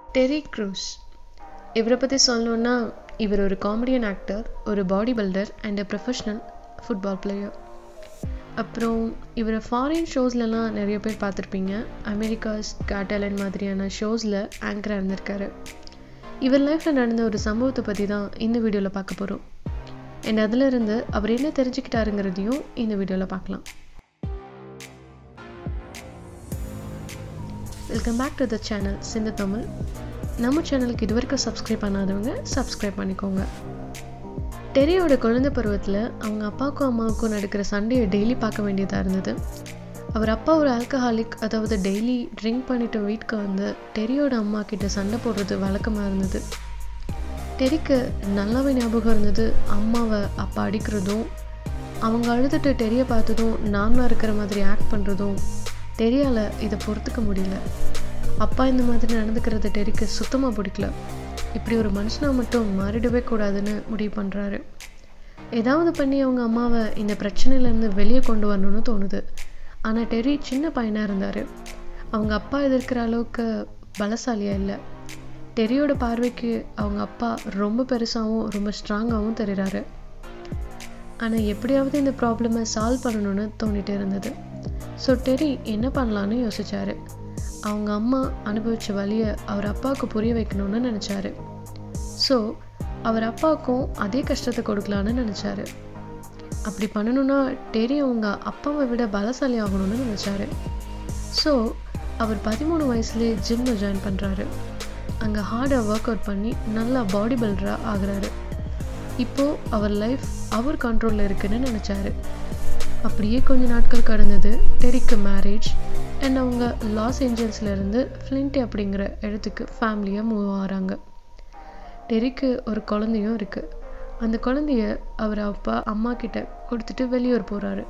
Terry cruise இவரை பற்றி சொல்லணுன்னா இவர் ஒரு காமெடியன் ஆக்டர் ஒரு body builder and uh professional football player அப்புறம் இவரை ஃபாரின் ஷோஸ்லலாம் நிறைய பேர் பார்த்துருப்பீங்க அமெரிக்காஸ் கேட்டலன் மாதிரியான ஷோஸில் ஆங்கராக இருந்திருக்காரு இவர் லைஃப்பில் நடந்த ஒரு சம்பவத்தை பற்றி தான் இந்த வீடியோவில் பார்க்க போகிறோம் அண்ட் அதிலிருந்து அவர் என்ன தெரிஞ்சுக்கிட்டாருங்கிறதையும் இந்த வீடியோவில் பார்க்கலாம் welcome back to the channel Sindhu Tamil நம்ம சேனலுக்கு இது வரைக்கும் சப்ஸ்கிரைப் பண்ணாதவங்க சப்ஸ்கிரைப் பண்ணிக்கோங்க டெரியோட குழந்தை பருவத்தில் அவங்க அப்பாவுக்கும் அம்மாவுக்கும் நடக்கிற சண்டையை டெய்லி பார்க்க வேண்டியதாக இருந்தது அவர் அப்பா ஒரு ஆல்கஹாலிக் அதாவது டெய்லி ட்ரிங்க் பண்ணிட்டு வீட்டுக்கு வந்து டெரியோட அம்மா கிட்ட சண்டை போடுறது வழக்கமாக இருந்தது டெரிக்கு நல்லாவே ஞாபகம் இருந்தது அம்மாவை அப்பா அடிக்கிறதும் அவங்க அழுதுட்டு டெரியை பார்த்ததும் நார்மலாக இருக்கிற மாதிரி ஆக்ட் பண்ணுறதும் டெரியால் இதை பொறுத்துக்க முடியல அப்பா இந்த மாதிரி நடந்துக்கிறது டெரிக்கு சுத்தமாக பிடிக்கல இப்படி ஒரு மனுஷனாக மட்டும் மாறிடவே கூடாதுன்னு முடிவு பண்ணுறாரு ஏதாவது பண்ணி அவங்க அம்மாவை இந்த பிரச்சனையிலேருந்து வெளியே கொண்டு வரணும்னு தோணுது ஆனால் டெரி சின்ன பையனாக இருந்தார் அவங்க அப்பா எதிர்க்கிற அளவுக்கு பலசாலியாக இல்லை டெரியோட பார்வைக்கு அவங்க அப்பா ரொம்ப பெருசாகவும் ரொம்ப ஸ்ட்ராங்காகவும் தெரிகிறாரு ஆனால் எப்படியாவது இந்த ப்ராப்ளமை சால்வ் பண்ணணும்னு தோணிகிட்டே இருந்தது ஸோ டெரி என்ன பண்ணலான்னு யோசிச்சாரு அவங்க அம்மா அனுபவித்த வழியை அவர் அப்பாவுக்கு புரிய வைக்கணும்னு நினச்சாரு ஸோ அவர் அப்பாவுக்கும் அதே கஷ்டத்தை கொடுக்கலான்னு நினச்சாரு அப்படி பண்ணணும்னா டெரி அவங்க அப்பாவை விட பலசாலி ஆகணும்னு நினச்சாரு ஸோ அவர் பதிமூணு வயசுலேயே ஜிம்மில் ஜாயின் பண்ணுறாரு அங்கே ஹார்டாக ஒர்க் அவுட் பண்ணி நல்லா பாடி பில்டராக ஆகுறாரு இப்போது அவர் லைஃப் அவர் கண்ட்ரோலில் இருக்குன்னு நினச்சாரு அப்படியே கொஞ்ச நாட்கள் கடந்தது டெரிக்கு மேரேஜ் அண்ட் அவங்க லாஸ் ஏஞ்சல்ஸ்லேருந்து ஃப்ளின்டி அப்படிங்கிற இடத்துக்கு ஃபேமிலியாக மூவ் ஆகிறாங்க டெரிக்கு ஒரு குழந்தையும் இருக்குது அந்த குழந்தைய அவர் அப்பா அம்மா கிட்ட கொடுத்துட்டு வெளியூர் போகிறாரு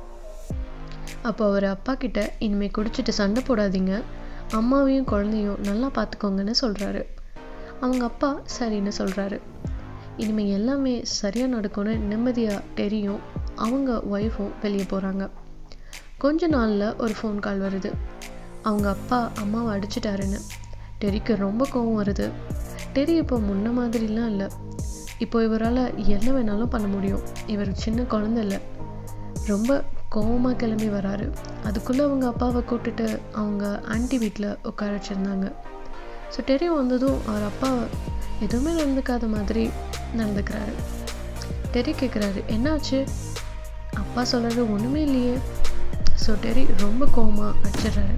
அப்போ அவர் அப்பா கிட்ட இனிமேல் குடிச்சிட்டு சண்டை போடாதீங்க அம்மாவையும் குழந்தையும் நல்லா பார்த்துக்கோங்கன்னு சொல்கிறாரு அவங்க அப்பா சரின்னு சொல்கிறாரு இனிமேல் எல்லாமே சரியாக நடக்கும்னு நிம்மதியாக தெரியும் அவங்க ஒய்ஃபும் வெளியே போகிறாங்க கொஞ்ச நாளில் ஒரு ஃபோன் கால் வருது அவங்க அப்பா அம்மாவை அடிச்சிட்டாருன்னு டெரிக்கு ரொம்ப கோவம் வருது டெரி இப்போ முன்ன மாதிரிலாம் இல்லை இப்போ இவரால் என்ன வேணாலும் பண்ண முடியும் இவர் சின்ன குழந்தை இல்லை ரொம்ப கோவமாக கிளம்பி வராரு அதுக்குள்ளே அவங்க அப்பாவை கூப்பிட்டுட்டு அவங்க ஆன்டி வீட்டில் உட்கார வச்சுருந்தாங்க ஸோ டெரி வந்ததும் அவர் அப்பா எதுவுமே நடந்துக்காத மாதிரி நடந்துக்கிறாரு டெரி கேட்குறாரு என்னாச்சு அப்பா சொல்கிறது ஒன்றுமே இல்லையே ஸோ டெரி ரொம்ப கோவமாக அடிச்சிடுறாரு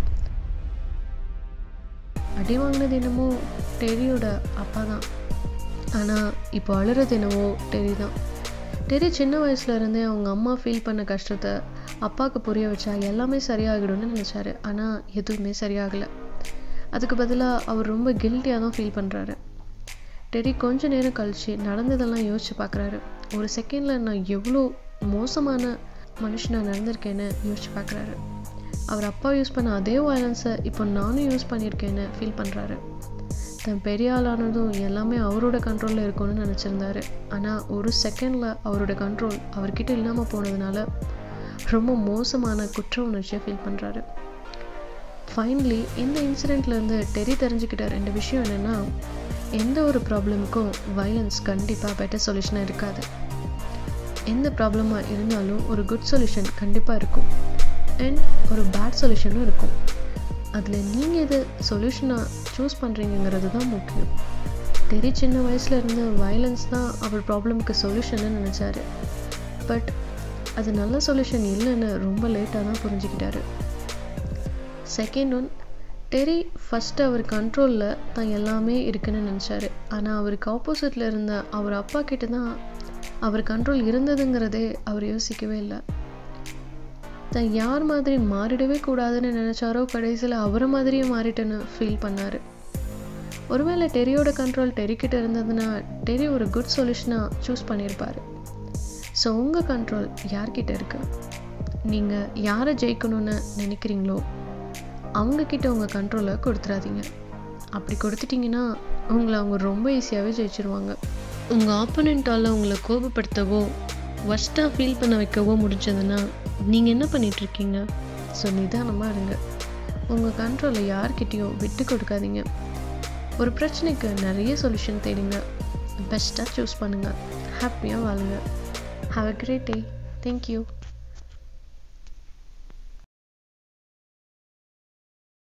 அடி வாங்கினது என்னமோ டெரியோட அப்பா தான் ஆனால் இப்போ அழுறது என்னவோ டெரி தான் டெரி சின்ன வயசுல இருந்தே அவங்க அம்மா ஃபீல் பண்ண கஷ்டத்தை அப்பாவுக்கு புரிய வச்சா எல்லாமே சரியாகிடும்னு நினச்சாரு ஆனால் எதுவுமே சரியாகலை அதுக்கு பதிலாக அவர் ரொம்ப கில்ட்டியாக தான் ஃபீல் பண்ணுறாரு டெரி கொஞ்ச நேரம் கழித்து நடந்ததெல்லாம் யோசிச்சு பார்க்குறாரு ஒரு செகண்டில் நான் எவ்வளோ மோசமான மனுஷனாக நடந்திருக்கேன்னு யோசிச்சு பார்க்குறாரு அவர் அப்பா யூஸ் பண்ண அதே வயலன்ஸை இப்போ நானும் யூஸ் பண்ணியிருக்கேன்னு ஃபீல் பண்ணுறாரு தன் பெரிய ஆளானதும் எல்லாமே அவரோட கண்ட்ரோலில் இருக்கும்னு நினச்சிருந்தாரு ஆனால் ஒரு செகண்டில் அவரோட கண்ட்ரோல் அவர்கிட்ட இல்லாமல் போனதுனால ரொம்ப மோசமான குற்ற உணர்ச்சியை ஃபீல் பண்ணுறாரு ஃபைனலி இந்த இன்சிடெண்ட்லேருந்து டெரி தெரிஞ்சுக்கிட்ட ரெண்டு விஷயம் என்னென்னா எந்த ஒரு ப்ராப்ளமுக்கும் வயலன்ஸ் கண்டிப்பாக பெட்டர் சொல்யூஷனாக இருக்காது எந்த ப்ராப்ளமாக இருந்தாலும் ஒரு குட் சொல்யூஷன் கண்டிப்பாக இருக்கும் அண்ட் ஒரு பேட் சொல்யூஷனும் இருக்கும் அதில் நீங்கள் எது சொல்யூஷனாக சூஸ் பண்ணுறீங்கிறது தான் முக்கியம் டெரி சின்ன வயசில் இருந்து வயலன்ஸ் தான் அவர் ப்ராப்ளமுக்கு சொல்யூஷன்னு நினச்சாரு பட் அது நல்ல சொல்யூஷன் இல்லைன்னு ரொம்ப லேட்டாக தான் புரிஞ்சுக்கிட்டாரு செகண்ட் ஒன் டெரி ஃபஸ்ட்டு அவர் கண்ட்ரோலில் தான் எல்லாமே இருக்குன்னு நினச்சாரு ஆனால் அவருக்கு ஆப்போசிட்டில் இருந்த அவர் அப்பா கிட்ட தான் அவர் கண்ட்ரோல் இருந்ததுங்கிறதே அவர் யோசிக்கவே இல்லை தான் யார் மாதிரி மாறிடவே கூடாதுன்னு நினச்சாரோ கடைசியில் அவரை மாதிரியே மாறிட்டேன்னு ஃபீல் பண்ணார் ஒருவேளை டெரியோட கண்ட்ரோல் டெரிக்கிட்ட இருந்ததுன்னா டெரி ஒரு குட் சொல்யூஷனாக சூஸ் பண்ணியிருப்பார் ஸோ உங்கள் கண்ட்ரோல் யார்கிட்ட இருக்கு நீங்கள் யாரை ஜெயிக்கணும்னு நினைக்கிறீங்களோ அவங்கக்கிட்ட உங்கள் கண்ட்ரோலை கொடுத்துடாதீங்க அப்படி கொடுத்துட்டிங்கன்னா உங்களை அவங்க ரொம்ப ஈஸியாகவே ஜெயிச்சிருவாங்க உங்கள் ஆப்போனண்ட்டால் உங்களை கோபப்படுத்தவோ ஒஸ்ட்டாக ஃபீல் பண்ண வைக்கவோ முடிஞ்சதுன்னா நீங்கள் என்ன பண்ணிகிட்ருக்கீங்க ஸோ நிதானமாக இருங்க உங்கள் கண்ட்ரோலை யார்கிட்டேயும் விட்டு கொடுக்காதீங்க ஒரு பிரச்சனைக்கு நிறைய சொல்யூஷன் தேடுங்க பெஸ்ட்டாக சூஸ் பண்ணுங்கள் ஹாப்பியாக வாழுங்க have a great day thank you